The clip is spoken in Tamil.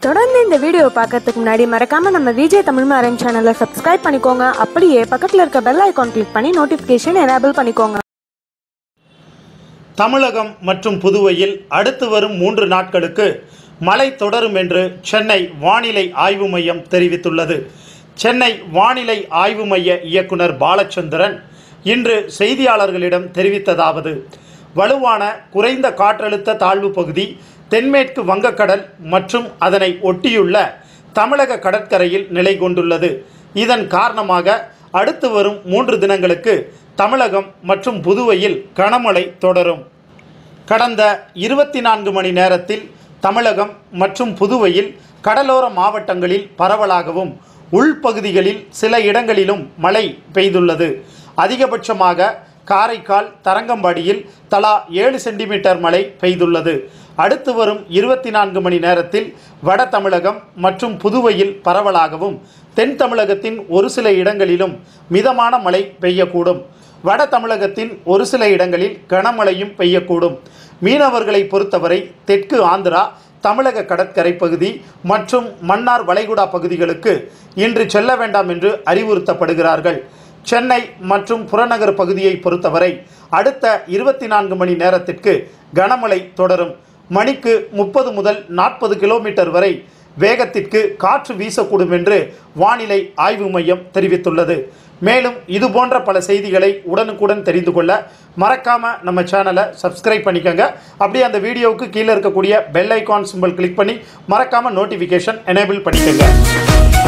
தொடர்ந்து இந்த வீடியோ பார்க்கறதுக்கு முன்னாடி மறக்காம நம்ம விஜய் தமிழ் மாறன் சேனலை சப்ஸ்கிரைப் பண்ணிக்கோங்க அப்படியே பக்கத்தில் இருக்க பெல் ஐகான் கிளிக் பண்ணி நோட்டிஃபிகேஷன் எனேபிள் பண்ணிக்கோங்க தமிழகம் மற்றும் புதுவையில் அடுத்து வரும் மூன்று நாட்களுக்கு மழை தொடரும் என்று சென்னை வானிலை ஆய்வு மையம் தெரிவித்துள்ளது சென்னை வானிலை ஆய்வு மைய இயக்குனர் பாலச்சந்திரன் இன்று செய்தியாளர்களிடம் தெரிவித்ததாவது வலுவான குறைந்த காற்றழுத்த தாழ்வு பகுதி தென்மேற்கு வங்கக்கடல் மற்றும் அதனை ஒட்டியுள்ள தமிழக கடற்கரையில் நிலை கொண்டுள்ளது இதன் காரணமாக அடுத்து வரும் மூன்று தினங்களுக்கு தமிழகம் மற்றும் புதுவையில் கனமழை தொடரும் கடந்த இருபத்தி நான்கு மணி நேரத்தில் தமிழகம் மற்றும் புதுவையில் கடலோர மாவட்டங்களில் பரவலாகவும் உள்பகுதிகளில் சில இடங்களிலும் மழை பெய்துள்ளது அதிகபட்சமாக காரைக்கால் தரங்கம்பாடியில் தலா ஏழு சென்டிமீட்டர் மழை பெய்துள்ளது அடுத்து வரும் இருபத்தி நான்கு மணி நேரத்தில் வட தமிழகம் மற்றும் புதுவையில் பரவலாகவும் தென் தமிழகத்தின் ஒரு சில இடங்களிலும் மிதமான மழை பெய்யக்கூடும் வட தமிழகத்தின் ஒரு சில இடங்களில் கனமழையும் பெய்யக்கூடும் மீனவர்களை பொறுத்தவரை தெற்கு ஆந்திரா தமிழக கடற்கரை பகுதி மற்றும் மன்னார் வளைகுடா பகுதிகளுக்கு இன்று செல்ல வேண்டாம் என்று அறிவுறுத்தப்படுகிறார்கள் சென்னை மற்றும் புறநகர் பகுதியை பொறுத்தவரை அடுத்த இருபத்தி நான்கு மணி நேரத்திற்கு கனமழை தொடரும் மணிக்கு முப்பது முதல் நாற்பது கிலோமீட்டர் வரை வேகத்திற்கு காற்று வீசக்கூடும் என்று வானிலை ஆய்வு மையம் தெரிவித்துள்ளது மேலும் இது போன்ற பல செய்திகளை உடனுக்குடன் தெரிந்து கொள்ள மறக்காம நம்ம சேனலை சப்ஸ்கிரைப் பண்ணிக்கோங்க அப்படியே அந்த வீடியோவுக்கு கீழே இருக்கக்கூடிய பெல் ஐகான் சிம்பிள் கிளிக் பண்ணி மறக்காம நோட்டிஃபிகேஷன் எனேபிள் பண்ணிக்கோங்க